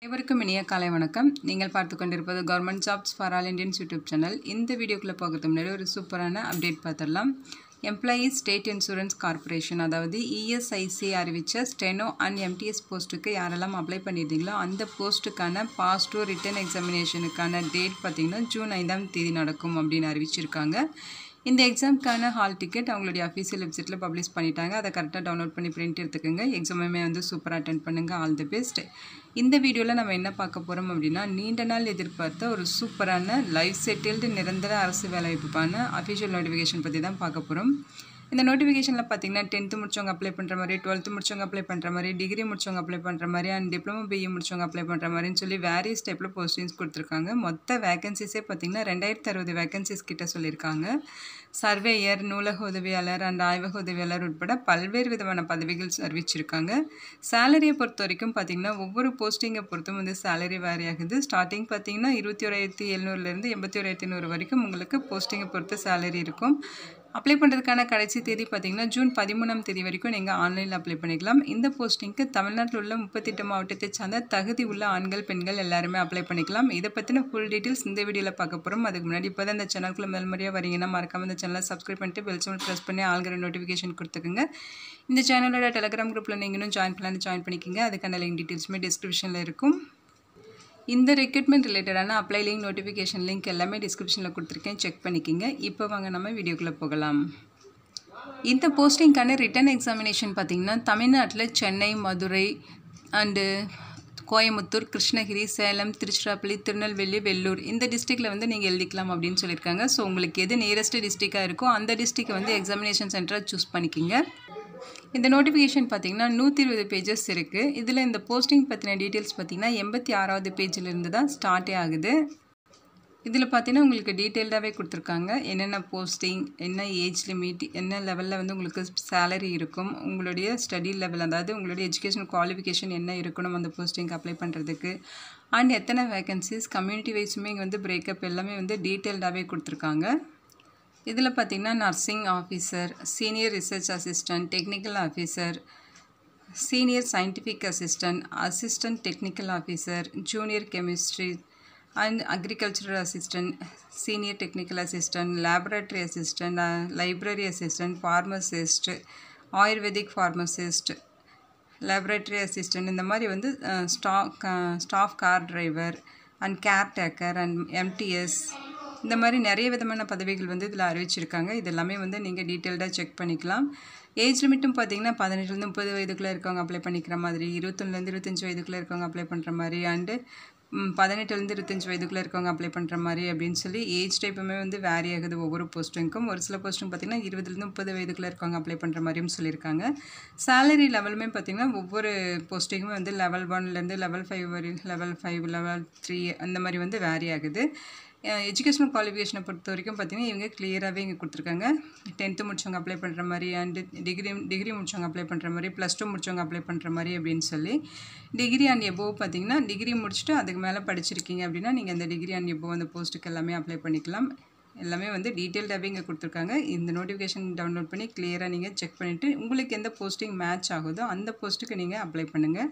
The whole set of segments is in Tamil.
அனைவருக்கும் இனிய காலை வணக்கம் நீங்கள் பார்த்து கொண்டிருப்பது government jobs for all Indians YouTube channel இந்த வீடியோக்குள்ளே போகிறது முன்னாடி ஒரு சூப்பரான அப்டேட் பார்த்துடலாம் எம்ப்ளாயீஸ் ஸ்டேட் இன்சூரன்ஸ் கார்ப்பரேஷன் அதாவது இஎஸ்ஐசி அறிவித்த ஸ்டெனோ அண்ட் எம்டிஎஸ் போஸ்ட்டுக்கு யாரெல்லாம் அப்ளை பண்ணியிருந்தீங்களோ அந்த போஸ்ட்டுக்கான பாஸ் டூ ரிட்டன் எக்ஸாமினேஷனுக்கான டேட் பார்த்திங்கன்னா ஜூன் ஐந்தாம் தேதி நடக்கும் அப்படின்னு அறிவிச்சிருக்காங்க இந்த எக்ஸாமுக்கான ஹால் டிக்கெட் அவங்களுடைய அஃபீஷியல் வெப்சைட்டில் பப்ளிஷ் பண்ணிட்டாங்க அதை கரெக்டாக டவுன்லோட் பண்ணி பிரிண்ட் எடுத்துக்கோங்க எக்ஸாமுமே வந்து சூப்பராக அட்டன் பண்ணுங்கள் ஆல் தி பெஸ்ட் இந்த வீடியோவில் நம்ம என்ன பார்க்க போகிறோம் அப்படின்னா நீண்ட நாள் எதிர்பார்த்த ஒரு சூப்பரான லைஃப் செட்டில்டு நிரந்தர அரசு வேலைவாய்ப்புக்கான அஃபிஷியல் நோட்டிஃபிகேஷன் பற்றி தான் பார்க்க போகிறோம் இந்த நோட்டிஃபிகேஷனில் பார்த்தீங்கன்னா டென்த்து முடிச்சவங்க அப்ளை பண்ணுற மாதிரி டுவெல்த்து முடிச்சவங்க அப்ளை பண்ணுற மாதிரி டிகிரி முடிச்சவங்க அப்ளை பண்ணுற மாதிரி அண்ட் டிப்ளமோ பிஇ முடிச்சவங்க அப்ளை பண்ணுற மாதிரின்னு சொல்லி வேரியஸ் டைப்பில் போஸ்டிங்ஸ் கொடுத்துருக்காங்க மொத்த வேகன்சிஸே பார்த்தீங்கன்னா ரெண்டாயிரத்தி அறுபது வேகன்சிஸ் கிட்ட சொல்லியிருக்காங்க சர்வேயர் நூலக உதவியாளர் அண்ட் ஆய்வக உதவியாளர் உட்பட பல்வேறு விதமான பதவிகள் அறிவிச்சிருக்காங்க சேலரியை பொறுத்த வரைக்கும் பார்த்தீங்கன்னா ஒவ்வொரு போஸ்டிங்கை பொறுத்தும் வந்து சேலரி வேரி ஆகுது ஸ்டார்டிங் பார்த்தீங்கன்னா இருபத்தி ஓராயிரத்தி எழுநூறுலேருந்து எண்பத்தி ஓராயிரத்தி நூறு வரைக்கும் உங்களுக்கு போஸ்டிங்கை பொறுத்து சேலரி இருக்கும் அப்ளை பண்ணுறதுக்கான கடைசி தேதி பார்த்தீங்கன்னா ஜூன் பதிமூணாம் தேதி வரைக்கும் நீங்கள் ஆன்லைனில் அப்ளை பண்ணிக்கலாம் இந்த போஸ்டிங்க்கு தமிழ்நாட்டில் உள்ள முப்பத்தெட்டு மாவட்டத்தை சார்ந்த தகுதி உள்ள ஆண்கள் பெண்கள் எல்லாருமே அப்ளை பண்ணிக்கலாம் இதை பற்றின ஃபுல் டீட்டெயில்ஸ் இந்த வீடியோவில் பார்க்க போகிறோம் அதுக்கு முன்னாடி இப்போ தான் இந்த சேனலுக்குள்ள முதல் முறையாக வரீங்கன்னா மறக்காம இந்த சேனலை சப்ஸ்கிரைப் பண்ணிட்டு பெல் சிம்பிள் ப்ரெஸ் பண்ணி ஆள்கிற நோட்டிஃபிகேஷன் கொடுத்துக்குங்க இந்த சேனலோட டெலிகிராம் குரூப்பில் நீங்களும் ஜாயின் பண்ணலான்னு ஜாயின் பண்ணிக்கோங்க அதுக்கான லிங்க் டீட்டெயில்ஸுமே டிஸ்கிரிப்ஷனில் இருக்கும் இந்த ரெக்ரூட்மெண்ட் ரிலேட்டடான அப்ளை லிங்க் நோட்டிஃபிகேஷன் லிங்க் எல்லாமே டிஸ்கிரிப்ஷனில் கொடுத்துருக்கேன் செக் பண்ணிக்கிங்க இப்போ வாங்க நம்ம வீடியோக்குள்ளே போகலாம் இந்த போஸ்டிங்க்கான ரிட்டன் எக்ஸாமினேஷன் பார்த்திங்கன்னா தமிழ்நாட்டில் சென்னை மதுரை அண்டு கோயம்புத்தூர் கிருஷ்ணகிரி சேலம் திருச்சிராப்பள்ளி திருநெல்வேலி வெள்ளூர் இந்த டிஸ்ட்ரிக்டில் வந்து நீங்கள் எழுதிக்கலாம் அப்படின்னு சொல்லியிருக்காங்க ஸோ உங்களுக்கு எது நியரஸ்ட் டிஸ்ட்ரிக்டாக இருக்கோ அந்த டிஸ்ட்ரிக்டை வந்து எக்ஸாமினேஷன் சென்டராக சூஸ் பண்ணிக்கிங்க இந்த நோட்டிஃபிகேஷன் பார்த்தீங்கன்னா நூற்றி இருபது பேஜஸ் இருக்குது இதில் இந்த போஸ்டிங் பற்றின டீட்டெயில்ஸ் பார்த்தீங்கன்னா எண்பத்தி ஆறாவது பேஜிலிருந்து தான் ஸ்டார்ட்டே ஆகுது இதில் பார்த்தீங்கன்னா உங்களுக்கு டீட்டெயில்டாகவே கொடுத்துருக்காங்க என்னென்ன போஸ்டிங் என்ன ஏஜ் லிமிட் என்ன லெவலில் வந்து உங்களுக்கு சேலரி இருக்கும் உங்களுடைய ஸ்டடி லெவல் அதாவது உங்களுடைய எஜுகேஷன் குவாலிஃபிகேஷன் என்ன இருக்கணும் அந்த போஸ்டிங் அப்ளை பண்ணுறதுக்கு அண்ட் எத்தனை வேகன்சிஸ் கம்யூனிட்டி வைஸுமே இங்கே வந்து பிரேக்கப் எல்லாமே வந்து டீட்டெயில்டாகவே கொடுத்துருக்காங்க இதில் பார்த்திங்கன்னா nursing officer senior research assistant technical officer senior scientific assistant assistant technical officer junior chemistry and agricultural assistant senior technical assistant laboratory assistant library assistant pharmacist ayurvedic pharmacist laboratory assistant இந்த மாதிரி வந்து stock staff car driver and caretaker and MTS இந்த மாதிரி நிறைய விதமான பதவிகள் வந்து இதில் அறிவிச்சிருக்காங்க இது எல்லாமே வந்து நீங்கள் டீட்டெயில்டாக செக் பண்ணிக்கலாம் ஏஜ் லிமிட்டும் பார்த்தீங்கன்னா பதினெட்டுலேருந்து முப்பது வயதுக்குள்ளே இருக்கவங்க அப்ளை பண்ணிக்கிற மாதிரி இருபத்தொன்னுலேருந்து இருபத்தஞ்சி வயதுக்குள்ளே இருக்கவங்க அப்ளை பண்ணுற மாதிரி அண்டு பதினெட்டுலேருந்து இருபத்தஞ்சி வயதுக்குள்ளே இருக்கவங்க அப்ளை பண்ணுற மாதிரி அப்படின்னு சொல்லி ஏஜ் டைப்புமே வந்து வேரி ஆகுது ஒவ்வொரு போஸ்ட்டுக்கும் ஒரு சில போஸ்ட்டும் பார்த்திங்கன்னா இருபதுலேருந்து முப்பது வயதுக்குள்ளே இருக்கவங்க அப்ளை பண்ணுற மாதிரியும் சொல்லியிருக்காங்க சேலரி லெவலுமே பார்த்திங்கன்னா ஒவ்வொரு போஸ்டிங்குமே வந்து லெவல் ஒன்லேருந்து லெவல் ஃபைவ் வரை லெவல் ஃபைவ் லெவல் த்ரீ அந்த மாதிரி வந்து வேரி ஆகுது எஜுகேஷனல் குவாலிஃபிகேஷனை பொறுத்த வரைக்கும் பார்த்திங்கன்னா இவங்க கிளியராகவே இங்கே கொடுத்துருக்காங்க டென்த்து முடிச்சவங்க அப்ளை பண்ணுற மாதிரி அண்டு டிகிரி டிகிரி முடிச்சவங்க அப்ளை பண்ணுற மாதிரி ப்ளஸ் டூ முடிச்சவங்க அப்ளை பண்ணுற மாதிரி அப்படின்னு சொல்லி டிகிரி அண்ட் எபோவ் பார்த்திங்கன்னா டிகிரி முடிச்சுட்டு அதுக்கு மேலே படிச்சிருக்கீங்க அப்படின்னா நீங்கள் அந்த டிகிரி அண்ட் எபோவ் அந்த போஸ்ட்டுக்கு எல்லாமே அப்ளை பண்ணிக்கலாம் எல்லாமே வந்து டீட்டெயில்டாகவே இங்கே கொடுத்துருக்காங்க இந்த நோட்டிஃபிகேஷன் டவுன்லோட் பண்ணி கிளியராக நீங்கள் செக் பண்ணிவிட்டு உங்களுக்கு எந்த போஸ்டிங் மேட்ச் ஆகுதோ அந்த போஸ்ட்டுக்கு நீங்கள் அப்ளை பண்ணுங்கள்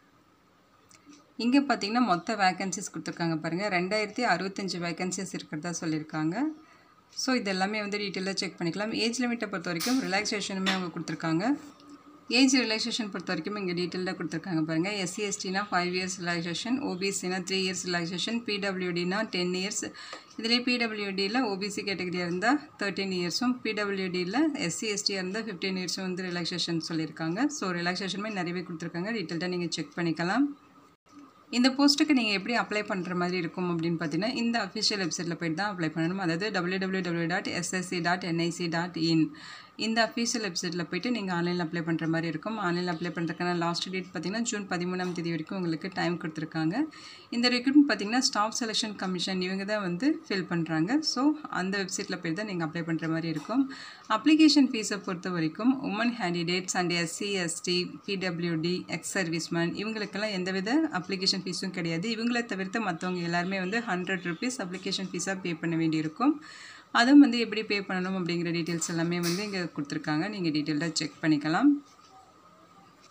இங்கே பார்த்தீங்கன்னா மொத்த வேக்கன்சிஸ் கொடுத்துருக்காங்க பாருங்கள் ரெண்டாயிரத்தி அறுபத்தஞ்சி வேக்கன்சிஸ் இருக்கிறதா சொல்லியிருக்காங்க ஸோ இது எல்லாமே வந்து டீட்டெயிலாக செக் பண்ணிக்கலாம் ஏஜ் லிமிட்டை பொறுத்த வரைக்கும் ரிலாக்ஸேஷனுமே அவங்க கொடுத்துருக்காங்க ஏஜ் ரிலாக்ஸேஷன் பொறுத்த வரைக்கும் இங்கே டீட்டெயிலாக கொடுத்துருக்காங்க பாருங்கள் எஸ்சி எஸ்டினா ஃபைவ் இயர்ஸ் ரிலாக்ஸேஷன் ஓபிசினா த்ரீ இயர்ஸ் ரிலாக்ஸேஷன் பிடபிள்யூடினா டென் இயர்ஸ் இதுலேயே பிடபிள்யூடியில் ஓபிசி கேட்டகரியாக இருந்தால் தேர்ட்டின் இயர்ஸும் பிடபிள்யூடியில் எஸ்சி எஸ்டியாக இருந்தால் ஃபிஃப்டீன் இயர்ஸும் வந்து ரிலாக்ஸேஷன் சொல்லியிருக்காங்க ஸோ ரிலாக்ஸேஷனுமே நிறையவே கொடுத்துருக்காங்க டீட்டெயில்டாக நீங்கள் செக் பண்ணிக்கலாம் இந்த போஸ்ட்டுக்கு நீங்கள் எப்படி அப்ளை பண்ணுற மாதிரி இருக்கும் அப்படின்னு பார்த்தீங்கன்னா இந்த அஃபிஷியல் வெப்சைட்டில் போய்ட்டு தான் அப்ளை பண்ணணும் அதாவது W W W dot SSC dot NIC dot in இந்த அஃபீஷியல் வெப்சைட்டில் போய்ட்டு நீங்கள் ஆன்லைனில் அப்ளை பண்ணுற மாதிரி இருக்கும் ஆன்லைனில் அப்ளை பண்ணுறதுக்கான லாஸ்ட் டேட் பார்த்திங்கன்னா ஜூன் பதிமூணாம் தேதி வரைக்கும் உங்களுக்கு டைம் கொடுத்துருக்காங்க இந்த ரெக்ரூட்மெண்ட் பார்த்திங்கன்னா ஸ்டாஃப் செலெக்ஷன் கமிஷன் இவங்க தான் வந்து ஃபில் பண்ணுறாங்க ஸோ அந்த வெப்சைட்டில் போய் தான் நீங்கள் அப்ளை பண்ணுற மாதிரி இருக்கும் அப்ளிகேஷன் ஃபீஸை பொறுத்த வரைக்கும் women candidates and SC ST PWD ex servicemen இவங்களுக்கெல்லாம் எந்தவித அப்ளிகேஷன் ஃபீஸும் கிடையாது இவங்களை தவிர்த்து மற்றவங்க எல்லாருமே வந்து ஹண்ட்ரட் ருபீஸ் அப்ளிகேஷன் ஃபீஸாக பே பண்ண வேண்டியிருக்கும் அதுவும் வந்து எப்படி பே பண்ணணும் அப்படிங்கிற டீட்டெயில்ஸ் எல்லாமே வந்து இங்கே கொடுத்துருக்காங்க நீங்கள் டீட்டெயில்டாக செக் பண்ணிக்கலாம்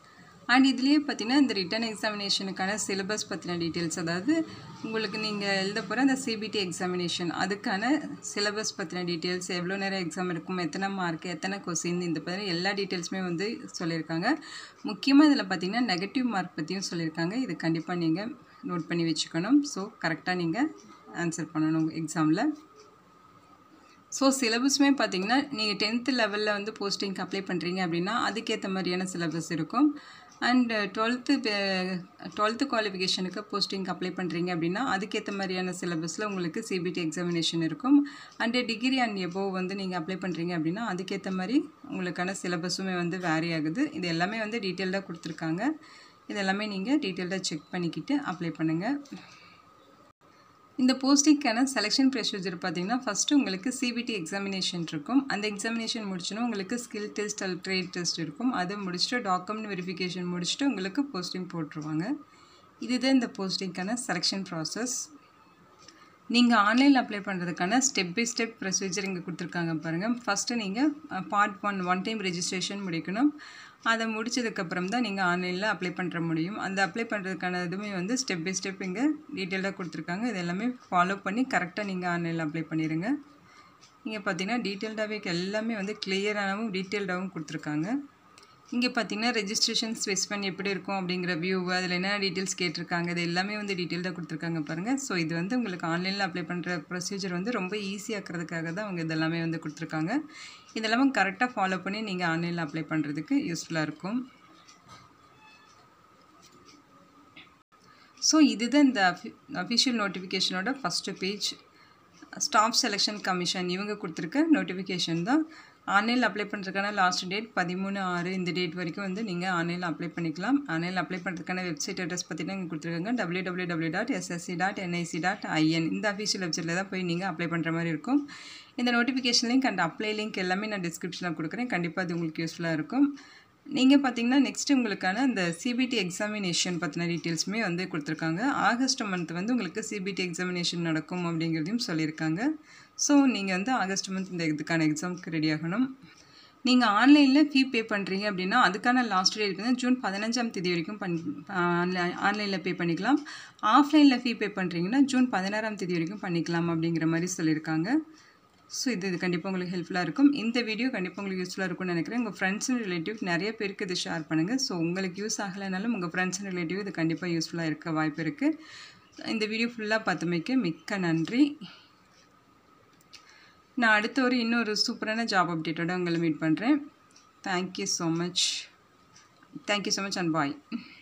அண்ட் இதுலேயே பார்த்தீங்கன்னா இந்த ரிட்டன் எக்ஸாமினேஷனுக்கான சிலபஸ் பற்றின டீட்டெயில்ஸ் அதாவது உங்களுக்கு நீங்கள் எழுத போகிற அந்த சிபிடி எக்ஸாமினேஷன் அதுக்கான சிலபஸ் பற்றின டீட்டெயில்ஸ் எவ்வளோ நேரம் எக்ஸாம் இருக்கும் எத்தனை மார்க் எத்தனை கொஸ்டின் இந்த பற்றி எல்லா டீட்டெயில்ஸுமே வந்து சொல்லியிருக்காங்க முக்கியமாக இதில் பார்த்தீங்கன்னா நெகட்டிவ் மார்க் பற்றியும் சொல்லியிருக்காங்க இது கண்டிப்பாக நீங்கள் நோட் பண்ணி வச்சுக்கணும் ஸோ கரெக்டாக நீங்கள் ஆன்சர் பண்ணணும் எக்ஸாமில் ஸோ சிலபஸுமே பார்த்தீங்கன்னா நீங்கள் டென்த்து லெவலில் வந்து போஸ்டிங்க்கு அப்ளை பண்ணுறீங்க அப்படின்னா அதுக்கேற்ற மாதிரியான சிலபஸ் இருக்கும் அண்டு டுவெல்த்து டுவெல்த்து குவாலிஃபிகேஷனுக்கு போஸ்டிங்க்கு அப்ளை பண்ணுறீங்க அப்படின்னா அதுக்கேற்ற மாதிரியான சிலபஸில் உங்களுக்கு சிபிடி எக்ஸாமினேஷன் இருக்கும் அண்டு டிகிரி அண்ட் எபோவ் வந்து நீங்கள் அப்ளை பண்ணுறீங்க அப்படின்னா அதுக்கேற்ற மாதிரி உங்களுக்கான சிலபஸுமே வந்து வேரி ஆகுது இது எல்லாமே வந்து டீட்டெயில்டாக கொடுத்துருக்காங்க இது எல்லாமே நீங்கள் டீட்டெயில்டாக செக் பண்ணிக்கிட்டு அப்ளை பண்ணுங்கள் இந்த போஸ்டிங்க்கான செலெக்ஷன் ப்ரொசீஜர் பார்த்தீங்கன்னா ஃபஸ்ட்டு உங்களுக்கு சிபிடி எக்ஸாமினேஷன் இருக்கும் அந்த எக்ஸாமினேஷன் முடிச்சுன்னா உங்களுக்கு ஸ்கில் டெஸ்ட் அல்ல ட்ரேட் டெஸ்ட் இருக்கும் அதை முடிச்சுட்டு டாக்குமெண்ட் வெரிஃபிகேஷன் முடிச்சுட்டு உங்களுக்கு போஸ்டிங் போட்டுருவாங்க இதுதான் இந்த போஸ்டிங்க்கான செலெக்ஷன் ப்ராசஸ் நீங்கள் ஆன்லைனில் அப்ளை பண்ணுறதுக்கான ஸ்டெப் பை ஸ்டெப் ப்ரொசீஜர் இங்கே கொடுத்துருக்காங்க பாருங்கள் ஃபஸ்ட்டு நீங்கள் part one one time registration முடிக்கணும் அதை முடிச்சதுக்கப்புறம் தான் நீங்கள் ஆன்லைனில் அப்ளை பண்ணுற முடியும் அந்த அப்ளை பண்ணுறதுக்கான இதுவுமே வந்து ஸ்டெப் பை ஸ்டெப் இங்கே டீட்டெயிலாக கொடுத்துருக்காங்க இது எல்லாமே ஃபாலோ பண்ணி கரெக்டாக நீங்கள் ஆன்லைனில் அப்ளை பண்ணிடுங்க இங்கே பார்த்தீங்கன்னா டீட்டெயில்டாகவே எல்லாமே வந்து கிளியராகவும் டீட்டெயில்டாகவும் கொடுத்துருக்காங்க இங்கே பார்த்தீங்கன்னா ரெஜிஸ்ட்ரேஷன் ஸ்பெசிஃபன் எப்படி இருக்கும் அப்படிங்கிற வியூ அதில் என்ன டீட்டெயில்ஸ் கேட்டிருக்காங்க இது எல்லாமே வந்து டீட்டெயில்டாக கொடுத்துருக்காங்க பாருங்கள் ஸோ இது வந்து உங்களுக்கு ஆன்லைனில் அப்ளை பண்ணுற ப்ரொசீஜர் வந்து ரொம்ப ஈஸியாக்கிறதுக்காக தான் அவங்க இதெல்லாமே வந்து கொடுத்துருக்காங்க இதெல்லாமே கரெக்டாக ஃபாலோ பண்ணி நீங்கள் ஆன்லைனில் அப்ளை பண்ணுறதுக்கு யூஸ்ஃபுல்லாக இருக்கும் ஸோ இதுதான் இந்த அஃபி அஃபிஷியல் நோட்டிஃபிகேஷனோட first page staff selection commission இவங்க கொடுத்துருக்க நோட்டிஃபிகேஷன் தான் ஆன்லைனில் அப்ளை பண்ணுறதுக்கான லாஸ்ட் டேட் பதிமூணு ஆறு இந்த டேட் வரைக்கும் வந்து நீங்கள் ஆன்லைனில் அப்ளை பண்ணிக்கலாம் ஆன்லைனில் அப்ளை பண்ணுறதுக்கான வெப்சைட் அட்ரஸ் பற்றினா இங்கே கொடுத்துருக்காங்க W W W dot SSC dot NIC dot I N இந்த அஃபீஷியல் வெப்சைட்டில் தான் போய் நீங்கள் அப்ளை பண்ணுற மாதிரி இருக்கும் இந்த notification link and apply link எல்லாமே நான் டிஸ்கிரிப்ஷனில் கொடுக்குறேன் கண்டிப்பாக அது உங்களுக்கு யூஸ்ஃபுல்லாக இருக்கும் நீங்கள் பார்த்தீங்கன்னா நெக்ஸ்ட் உங்களுக்கான இந்த சிபிடி எக்ஸாமினேஷன் பற்றின டீட்டெயில்ஸுமே வந்து கொடுத்துருக்காங்க ஆகஸ்ட் மந்த் வந்து உங்களுக்கு சிபிடி எக்ஸாமினேஷன் நடக்கும் அப்படிங்கிறதையும் சொல்லியிருக்காங்க ஸோ நீங்கள் வந்து ஆகஸ்ட் மந்த் இந்த இதுக்கான எக்ஸாமுக்கு ரெடி ஆகணும் நீங்கள் ஆன்லைனில் ஃபீ பே பண்ணுறீங்க அப்படின்னா அதுக்கான லாஸ்ட் டேட் வந்து ஜூன் பதினஞ்சாம் தேதி வரைக்கும் பண் ஆன்லைனில் பே பண்ணிக்கலாம் ஆஃப்லைனில் ஃபீ பே பண்ணுறீங்கன்னா ஜூன் பதினாறாம் தேதி வரைக்கும் பண்ணிக்கலாம் அப்படிங்கிற மாதிரி சொல்லியிருக்காங்க ஸோ இது இது கண்டிப்பாக உங்களுக்கு ஹெல்ப்ஃபுல்லாக இருக்கும் இந்த வீடியோ கண்டிப்பாக உங்களுக்கு யூஸ்ஃபுல்லாக இருக்கும்னு நினைக்கிறேன் உங்கள் ஃப்ரெண்ட்ஸ் அண்ட் ரிலேட்டிவ் நிறைய பேருக்கு இது ஷேர் பண்ணுங்கள் ஸோ உங்களுக்கு யூஸ் ஆகலைனாலும் உங்கள் ஃப்ரெண்ட்ஸ் அண்ட் ரிலேட்டிவ் இது கண்டிப்பாக யூஸ்ஃபுல்லாக இருக்க வாய்ப்பு இருக்குது இந்த வீடியோ ஃபுல்லாக பார்த்தமைக்கு மிக்க நன்றி நான் அடுத்த ஒரு இன்னொரு சூப்பரான ஜாப் அப்டேட்டோட உங்களை மீட் பண்ணுறேன் thank you so much thank you so much and bye